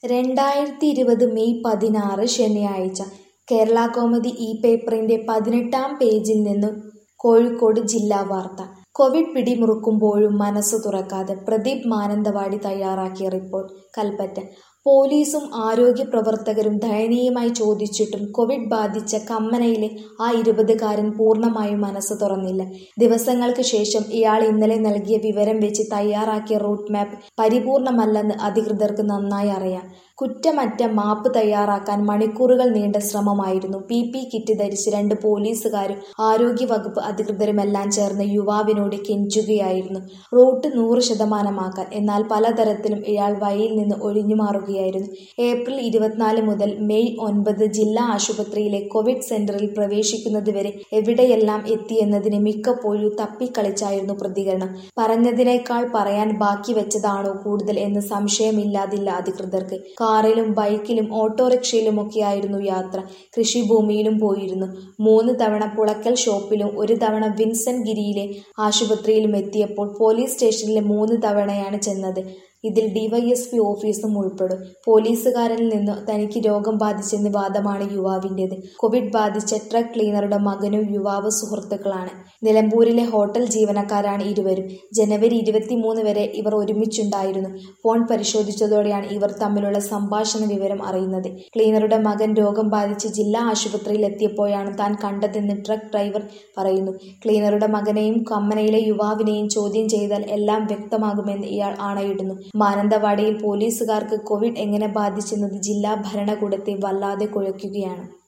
രണ്ടായിരത്തി ഇരുപത് മെയ് പതിനാറ് ശനിയാഴ്ച കേരളകൗമുദി ഈ പേപ്പറിന്റെ പതിനെട്ടാം പേജിൽ നിന്നും കോഴിക്കോട് ജില്ലാ വാർത്ത കോവിഡ് പിടിമുറുക്കുമ്പോഴും മനസ്സു തുറക്കാതെ പ്രദീപ് മാനന്തവാടി തയ്യാറാക്കിയ റിപ്പോർട്ട് കൽപ്പറ്റ പോലീസും ആരോഗ്യ പ്രവർത്തകരും ദയനീയമായി ചോദിച്ചിട്ടും കോവിഡ് ബാധിച്ച കമ്മനയിലെ ആ ഇരുപതുകാരൻ പൂർണ്ണമായും മനസ്സ് തുറന്നില്ല ദിവസങ്ങൾക്ക് ശേഷം ഇയാൾ ഇന്നലെ നൽകിയ വിവരം വെച്ച് തയ്യാറാക്കിയ റൂട്ട് മാപ്പ് പരിപൂർണമല്ലെന്ന് അധികൃതർക്ക് നന്നായി അറിയാം കുറ്റമറ്റ മാപ്പ് തയ്യാറാക്കാൻ മണിക്കൂറുകൾ നീണ്ട ശ്രമമായിരുന്നു പി പി കിറ്റ് ധരിച്ച് രണ്ട് പോലീസുകാരും ആരോഗ്യവകുപ്പ് അധികൃതരുമെല്ലാം ചേർന്ന് യുവാവിനോട് കെഞ്ചുകയായിരുന്നു റൂട്ട് നൂറ് ശതമാനമാക്കാൻ എന്നാൽ പലതരത്തിലും ഇയാൾ വഴിയിൽ നിന്ന് ഒഴിഞ്ഞു മാറുകയായിരുന്നു ഏപ്രിൽ ഇരുപത്തിനാല് മുതൽ മെയ് ഒൻപത് ജില്ലാ ആശുപത്രിയിലെ കോവിഡ് സെന്ററിൽ പ്രവേശിക്കുന്നതുവരെ എവിടെയെല്ലാം എത്തിയെന്നതിന് മിക്കപ്പോഴും തപ്പിക്കളിച്ചായിരുന്നു പ്രതികരണം പറഞ്ഞതിനേക്കാൾ പറയാൻ ബാക്കി വെച്ചതാണോ കൂടുതൽ എന്ന് സംശയമില്ലാതില്ല അധികൃതർക്ക് കാറിലും ബൈക്കിലും ഓട്ടോറിക്ഷയിലുമൊക്കെയായിരുന്നു യാത്ര കൃഷിഭൂമിയിലും പോയിരുന്നു മൂന്ന് തവണ പുളക്കൽ ഷോപ്പിലും ഒരു തവണ വിൻസെന്റ് ഗിരിയിലെ ആശുപത്രിയിലും എത്തിയപ്പോൾ പോലീസ് സ്റ്റേഷനിലെ മൂന്ന് തവണയാണ് ചെന്നത് ഇതിൽ ഡിവൈഎസ്പി ഓഫീസും ഉൾപ്പെടും പോലീസുകാരനിൽ നിന്ന് തനിക്ക് രോഗം ബാധിച്ചെന്ന് വാദമാണ് യുവാവിൻ്റേത് കോവിഡ് ബാധിച്ച ട്രക്ക് ക്ലീനറുടെ മകനും യുവാവ് സുഹൃത്തുക്കളാണ് നിലമ്പൂരിലെ ഹോട്ടൽ ജീവനക്കാരാണ് ഇരുവരും ജനുവരി ഇരുപത്തിമൂന്ന് വരെ ഇവർ ഒരുമിച്ചുണ്ടായിരുന്നു ഫോൺ പരിശോധിച്ചതോടെയാണ് ഇവർ തമ്മിലുള്ള സംഭാഷണ വിവരം അറിയുന്നത് ക്ലീനറുടെ മകൻ രോഗം ബാധിച്ച് ജില്ലാ ആശുപത്രിയിൽ എത്തിയപ്പോഴാണ് താൻ കണ്ടതെന്ന് ട്രക്ക് ഡ്രൈവർ പറയുന്നു ക്ലീനറുടെ മകനെയും കമ്മനയിലെ യുവാവിനെയും ചോദ്യം ചെയ്താൽ എല്ലാം വ്യക്തമാകുമെന്ന് ഇയാൾ ആണയിടുന്നു മാനന്തവാടിയിൽ പോലീസുകാർക്ക് കോവിഡ് എങ്ങനെ ബാധിച്ചെന്നത് ജില്ലാ ഭരണകൂടത്തെ വല്ലാതെ കുഴയ്ക്കുകയാണ്